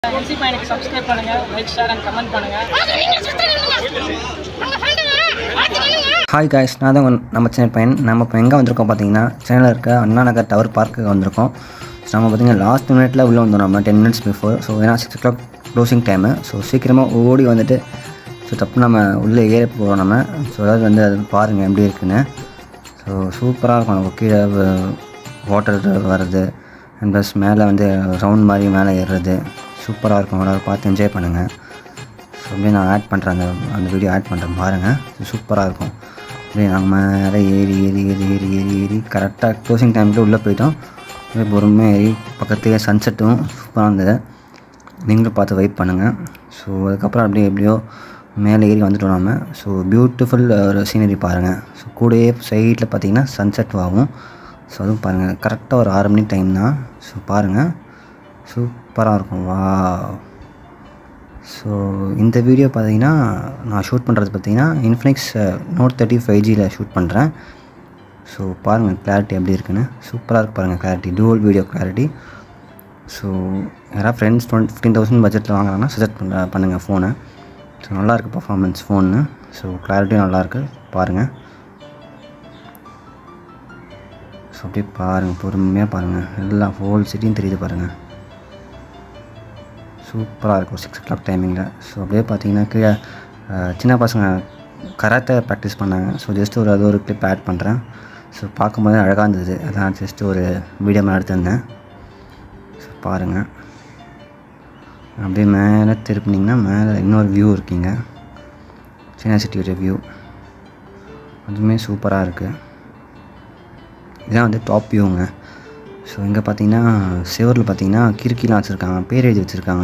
NC பையனுக்கு subscribe பண்ணுங்க like share and comment பண்ணுங்க ஹாய் காய்ஸ் நான் தான் உங்க- நம்ம சேனல் பையன் நம்ம இப்போ எங்கே வந்திருக்கோம் பார்த்தீங்கன்னா சேனலில் இருக்க அண்ணா நகர் டவர் பார்க்கு வந்திருக்கோம் ஸோ நம்ம பார்த்தீங்கன்னா லாஸ்ட் மினிட்ல உள்ளே வந்தோம் நம்ம டென் மினிட்ஸ் பிஃபோர் ஸோ ஏன்னா six o'clock closing time so சீக்கிரமாக ஓடி வந்துட்டு ஸோ தப்பு நம்ம உள்ளே ஏற போகிறோம் நம்ம ஸோ அதாவது வந்து அது பாருங்கள் எப்படி இருக்குன்னு ஸோ சூப்பராக இருக்கும் நமக்கு கீழே வாட்டர் வர்றது அண்ட் ப்ளஸ் மேலே வந்து ரவுண்ட் மாதிரி மேலே ஏறுறது சூப்பராக இருக்கும் எல்லாரும் பார்த்து என்ஜாய் பண்ணுங்கள் ஸோ அப்படியே நான் ஆட் பண்ணுறேன் அந்த அந்த வீடியோ ஆட் பண்ணுறேன் பாருங்கள் சூப்பராக இருக்கும் அப்படியே நாங்கள் மேலே ஏறி ஏறி ஏறி ஏறி ஏறி ஏறி கரெக்டாக க்ளோசிங் டைமுக்கு உள்ளே போயிட்டோம் அப்படியே பொறுமையாக ஏறி பக்கத்துலேயே சன்செட்டும் சூப்பராக இருந்தது நீங்களும் பார்த்து வெயிட் பண்ணுங்கள் ஸோ அதுக்கப்புறம் அப்படியே எப்படியோ மேலே ஏறி வந்துட்டோம் நாம ஸோ பியூட்டிஃபுல் ஒரு சீனரி பாருங்கள் ஸோ கூடயே சைடில் பார்த்தீங்கன்னா சன்செட் ஆகும் ஸோ அதுவும் பாருங்கள் கரெக்டாக ஒரு ஆறு மணி டைம் தான் ஸோ பாருங்கள் சூப்பராக இருக்கும் வா ஸோ இந்த வீடியோ பார்த்தீங்கன்னா நான் ஷூட் பண்ணுறது பார்த்தீங்கன்னா இன்ஃபினிக்ஸ் நோட் தேர்ட்டி ஃபைவ் ஜியில் ஷூட் பண்ணுறேன் ஸோ பாருங்கள் கிளாரிட்டி எப்படி இருக்குன்னு சூப்பராக இருக்கு பாருங்கள் clarity dual video clarity so யாராவது ஃப்ரெண்ட்ஸ் டுவெண்ட்டி ஃபிஃப்டீன் தௌசண்ட் பட்ஜெட்டில் வாங்குறாங்கன்னா சஜெக்ட் பண்ண பண்ணுங்கள் ஃபோனை ஸோ நல்லாயிருக்கு பர்ஃபார்மன்ஸ் ஃபோனு ஸோ கிளாரிட்டியும் நல்லாயிருக்கு பாருங்கள் ஸோ அப்படியே பாருங்கள் பொறுமையாக பாருங்கள் எல்லா ஹோல் சிட்டியும் தெரியுது பாருங்கள் சூப்பராக இருக்கும் சிக்ஸ் ஓ கிளாக் டைமிங்கில் ஸோ அப்படியே பார்த்தீங்கன்னா கீழே அஹ், சின்ன பசங்க கராத்தே ப்ராக்டிஸ் பண்ணாங்க ஸோ ஜஸ்ட் ஒரு அது ஒரு கிளிப் ஆட் பண்ணுறேன் ஸோ பார்க்கும்போது அழகாக இருந்தது அதான் ஜஸ்ட் ஒரு வீடியோ மாதிரி எடுத்திருந்தேன் ஸோ பாருங்கள் அப்படியே மேலே திருப்பினீங்கன்னா மேலே இன்னொரு வியூ இருக்கீங்க சின்ன சிட்டியோட வியூ அதுவுமே சூப்பராக இருக்குது இதான் வந்து டாப் வியூங்க ஸோ இங்கே பார்த்தீங்கன்னா சிவரில் பார்த்தீங்கன்னா கிறுக்கிலாம் வச்சுருக்காங்க பேர் எழுதி வச்சுருக்காங்க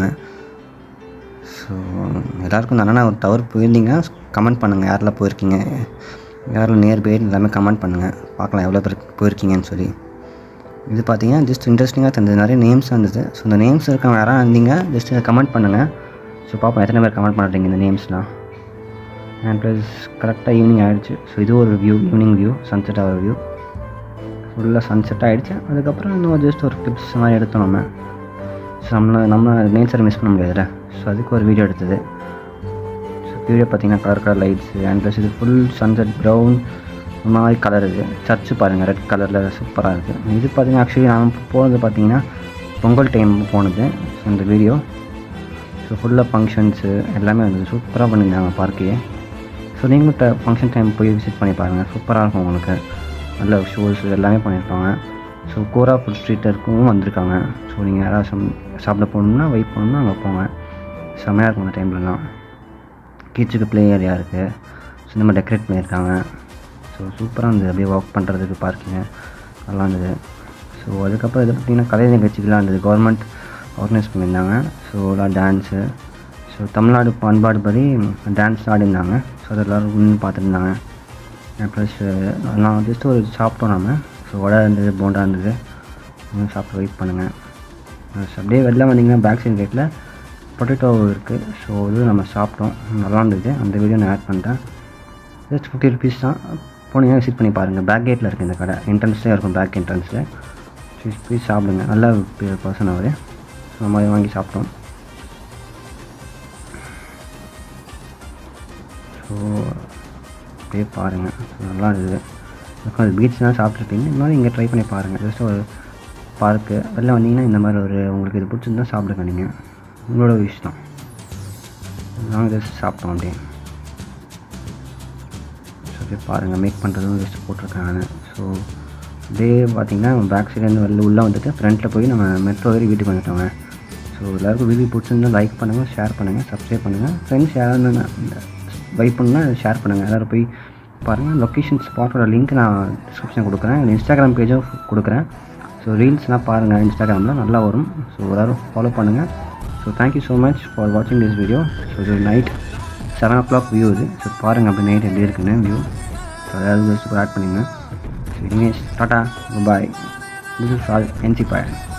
ஸோ எல்லாருக்கும் நல்லா ஒரு டவர் போயிருந்தீங்கன்னா கமெண்ட் பண்ணுங்கள் யாரெல்லாம் போயிருக்கீங்க யாரெல்லாம் நியர் பை எல்லாமே கமெண்ட் பண்ணுங்கள் பார்க்கலாம் எவ்வளோ பேர் போயிருக்கீங்கன்னு சொல்லி இது பார்த்தீங்கன்னா ஜஸ்ட் இன்ட்ரெஸ்டிங்காக தந்தது நிறைய நேம்ஸ் இருந்தது ஸோ இந்த நேம்ஸ் இருக்கவங்க யாராவது இருந்தீங்க ஜஸ்ட் கமெண்ட் பண்ணுங்கள் ஸோ பார்ப்போம் எத்தனை பேர் கமெண்ட் பண்ணுறீங்க இந்த நேம்ஸ்லாம் அண்ட் ப்ளஸ் கரெக்டாக ஈவினிங் ஆகிடுச்சு ஸோ இது ஒரு வியூ ஈவினிங் வியூ சன்செட் ஆகிற வியூ ஃபுல்லாக சன்செட் ஆகிடுச்சு அதுக்கப்புறம் இன்னும் ஜஸ்ட் ஒரு கிளிப்ஸ் மாதிரி எடுத்தோம் நம்ம ஸோ நம்மளை நம்ம நேச்சரை மிஸ் பண்ண முடியாதுல்ல ஸோ அதுக்கு ஒரு வீடியோ எடுத்தது ஸோ வீடியோ பார்த்தீங்கன்னா colour colour lights and plus இது ஃபுல் சன்செட் ப்ரௌன் ஒரு மாதிரி கலர் இது சர்ச்சு பாருங்கள் ரெட் கலரில் சூப்பராக இருக்குது இது பார்த்தீங்கன்னா ஆக்சுவலி நான் போனது பார்த்தீங்கன்னா பொங்கல் டைம் போனது ஸோ இந்த வீடியோ ஸோ ஃபுல்லாக ஃபங்க்ஷன்ஸு எல்லாமே வந்து சூப்பராக பண்ணியிருந்தாங்க பார்க்கையே ஸோ நீங்களும் ட ஃபங்க்ஷன் டைம் போய் விசிட் பண்ணி பாருங்கள் சூப்பராக இருக்கும் உங்களுக்கு நல்ல ஷோஸ் எல்லாமே பண்ணியிருப்பாங்க ஸோ கோரா ஃபுட் ஸ்ட்ரீட்டருக்கும் வந்திருக்காங்க ஸோ நீங்கள் யாராவது சம் சாப்பிட போகணும்னா வெயிட் பண்ணணும்னா அங்கே போங்க செம்மையாக இருக்கும் அந்த டைம்லலாம் கிட்ஸுக்கு ப்ளே ஏரியா இருக்குது ஸோ இந்த மாதிரி டெக்கரேட் பண்ணியிருக்காங்க ஸோ சூப்பராக இருந்தது அப்படியே வாக் பண்ணுறதுக்கு பார்க்கிங்க நல்லா இருந்தது ஸோ அதுக்கப்புறம் இதை பார்த்திங்கன்னா கலை நிகழ்ச்சிகள்லாம் இருந்தது கவர்மெண்ட் ஆர்கனைஸ் பண்ணியிருந்தாங்க ஸோ எல்லாம் டான்ஸு ஸோ தமிழ்நாடு பண்பாடு படி டான்ஸ் ஆடிருந்தாங்க ஸோ அது எல்லோரும் நின்று பார்த்துருந்தாங்க ப்ளஸ் நான் ஜஸ்ட் ஒரு சாப்பிட்டோம் நாம ஸோ வடை இருந்தது போண்டா இருந்தது இன்னும் சாப்பிட்டு வெயிட் பண்ணுங்கள் ப்ளஸ் அப்படியே வெளில வந்தீங்கன்னா பேக் சைட் கேட்டில் பொட்டேட்டோ இருக்குது ஸோ இது நம்ம சாப்பிட்டோம் நல்லா இருந்தது அந்த வீடியோ நான் ஆட் பண்ணிட்டேன் ஜஸ்ட் ஃபிஃப்டி ருபீஸ் தான் போனீங்கன்னா விசிட் பண்ணி பாருங்கள் பேக் கேட்டில் இருக்குது இந்த கடை என்ட்ரன்ஸ்லேயே இருக்கும் பேக் என்ட்ரன்ஸில் ப்ளீஸ் ப்ளீஸ் சாப்பிடுங்க நல்ல பர்சன் அவர் ஸோ நம்ம அதை வாங்கி சாப்பிட்டோம் ஸோ அப்படியே பாருங்கள் நல்லா இருந்தது அதுக்கும் அது பீச் தான் சாப்பிட்ருப்பீங்க இந்த மாதிரி இங்கே ட்ரை பண்ணி பாருங்கள் ஜஸ்ட் ஒரு பார்க்கு வெளில வந்தீங்கன்னா இந்த மாதிரி ஒரு உங்களுக்கு இது பிடிச்சிருந்தா சாப்பிடுங்க நீங்கள் உங்களோட விஷ் தான் நாங்கள் ஜஸ்ட் சாப்பிட்டோம் அப்படியே ஸோ அப்படியே பாருங்கள் மேக் பண்ணுறதும் ஜஸ்ட் போட்டிருக்காங்க ஸோ அப்படியே பார்த்தீங்கன்னா பேக் சைட்லேருந்து வெளில உள்ளே வந்துட்டு ஃப்ரண்ட்டில் போய் நம்ம மெட்ரோ வரை வீட்டுக்கு வந்துட்டோங்க ஸோ எல்லாருக்கும் வீடியோ பிடிச்சிருந்தா லைக் பண்ணுங்கள் ஷேர் பண்ணுங்கள் சப்ஸ்கிரைப் பண்ணுங்கள் ஃப்ரெண்ட்ஸ் யாராவது வைப் பண்ணால் ஷேர் பண்ணுங்கள் எல்லோரும் போய் பாருங்கள் லொக்கேஷன் ஸ்பாட்டோட லிங்க் நான் டிஸ்கிரிப்ஷன் கொடுக்குறேன் இன்ஸ்டாகிராம் பேஜும் கொடுக்குறேன் ஸோ ரீல்ஸ்லாம் பாருங்கள் இன்ஸ்டாகிராமில் நல்லா வரும் ஸோ எல்லோரும் ஃபாலோ பண்ணுங்கள் so thank you so much for வாட்சிங் திஸ் வீடியோ ஸோ இது night seven o'clock view இது ஸோ பாருங்கள் அப்படி நைட் எப்படி இருக்குன்னு வியூ ஸோ அதாவது ஜஸ்ட் ஆட் பண்ணிங்க ஸோ இனிமேஸ் tata bye this is all என்சி பாய்